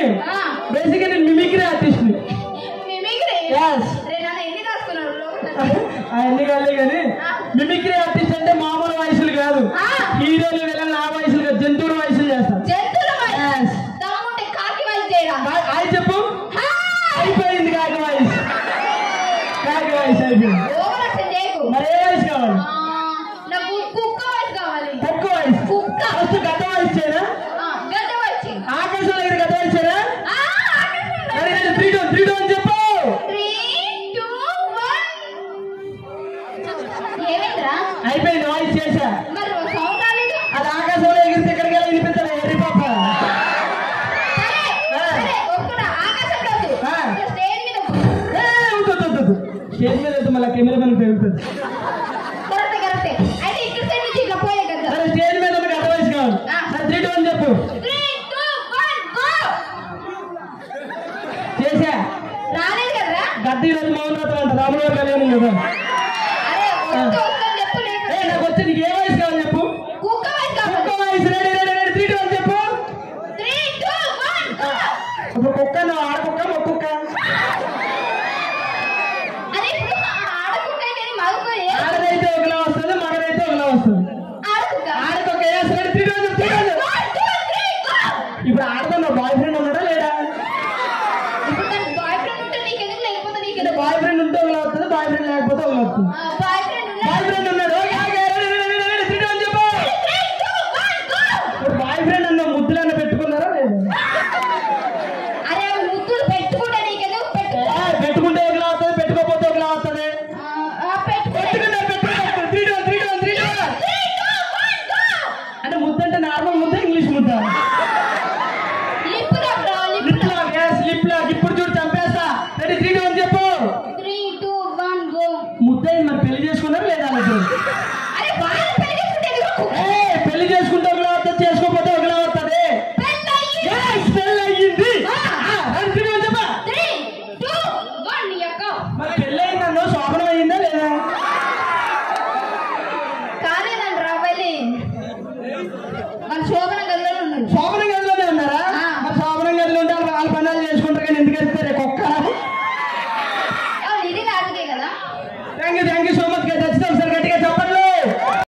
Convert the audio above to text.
ఆ. బేసిక్ నేను mimicry artist mimicry Yes. రే నాన్న ఎన్ని రాసుకున్నారు లోపల? అవన్నీ కాలే కానీ మిమిక్రీ ఆర్టిస్ట్ అంటే మామూలు వయసులు కాదు ఆ. హీరోలు వెళ్ళాలి ఆ వయసులు కాదు జంతువుల వయసులు చేస్తాం జంతువుల వాయిస్. Yes. దమ్ముంటే కాకి వాయిస్ చేయరా అది చెప్పు హా! అయిపోయింది కాకి వయసు కాకి వయసు అయిపోయింది ఓవర్ యాక్షన్ చేయకు మరి ఏ వయసు కావాలి ఆ, నాకు కుక్క వాయిస్ కావాలి తక్కువ వయసు కుక్క ఫస్ట్ గత వయసు చేయనా ఆ, గద్ద వాయిస్ చెయ్యి. ఆకాశంలో ఇక్కడ గత వయసు చేయనా ఆ, ఆకాశంలో. మరి నేను త్రీ టూ త్రీ టూ అని చెప్పు Three, two, one. ఏమైందిరా అయిపోయింది వాయిస్ చేశా మరి సౌండ్ రాలేదు అది ఆకాశంలో ఎగిరితే ఎక్కడికి వెళ్ళి వినిపించాలి ఎర్రి పాప సరే సరే ఒప్పుకున్నా ఆకాశంలో వద్దు. ఆ. ఇక్కడ స్టేజ్ మీద వద్దు. ఏ, వద్దు, వద్దు, వద్దు, వద్దు. స్టేజ్ మీద వెళ్తే మళ్ళీ కెమెరామెన్ పెరుగుతుంది కరెక్టే కరెక్టే అయితే ఇక్కడ సైడ్ నుంచి ఇట్లా పోయే కదా సరే స్టేజ్ మీద ఉన్న గత వయసు కావాలి ఆ. సరే త్రీ టూ అని చెప్పు త్రీ టూ వన్ గో చేశా రాలేదు కదరా గద్ద ఈరోజు మౌనవ్రతం అంట రాముల వారి కళ్యాణం కదా అరే వస్తూ వస్తుందని చెప్పు ఏ లేదు నాకు వచ్చి నీకు ఏ వయసు కావాలి చెప్పు కుక్క వాయిస్ కుక్క కావాలి వయసు ready ready ready three two అని చెప్పు త్రీ టూ వన్ గో ఇప్పుడు కుక్క నువ్వు ఆడకుక్క మొక్క కుక్క అరే ఇప్పుడు ఆడకుక్క అయితే మగకు ఆడదైతే ఒకలా వస్తుంది మగదైతే ఒకలా వస్తుంది ఆడకుక్క ఆడకొక్క ఏ సరే త్రీ టూ అని చెప్పు త్రీ టూ అని చెప్పు. One, two, three, go. ఇప్పుడు ఆడతో నా బాయ్ ఫ్రెండ్ ఉన్నాడా లేడా ఇప్పుడు తన బాయ్ ఫ్రెండ్ ఉంటే నీకెందుకు లేకపోతే అంటే నీకెందుకు బాయ్ ఫ్రెండ్ ఉంటే ఒకలా వస్తుంది బాయ్ ఫ్రెండ్ లేకపోతే ఒకలా వస్తుంది బాయ్ ఫ్రెండ్ బాయ్ ఫ్రెండ్ ఉన్నాడు okay, okay, ready, ready, ready, ready, three two అని చెప్పు ఇప్పుడు బాయ్ ఫ్రెండ్ అన్న ముద్దులన్న పెట్టుకున్నారా లేదా అరే అవి ముద్దులు పెట్టుకుంటే నీకెందుకు పెట్టు ఏ, పెట్టుకుంటే ఒకలా వస్తుంది పెట్టుకోకపోతే ఒకలా వస్తుంది ఆ, ఆ, పెట్టుకుంటే పెట్టుకున్నారు పెట్టుకున్నారు three two three two three two Three, two, one, go. అంటే ముద్ద అంటే నార్మల్ ముద్ద ఇంగ్లీష్ ముద్ద లిప్ లాక్ రా, lip lip lock. Lock yes lip lock ఇప్పుడు చూడు చంపేస్తా రెడీ త్రీ టూ అని చెప్పు Three, two, one, go. ముద్ద మరి పెళ్లి చేసుకున్నారు లేదా వాళ్ళు ఇద్దరు? అరే వాళ్ళు పెళ్లి చేసుకుంటే ఎందుకు? ఏ పెళ్లి చేసుకుంటే ఒకలా వస్తుంది చేసుకోకపోతే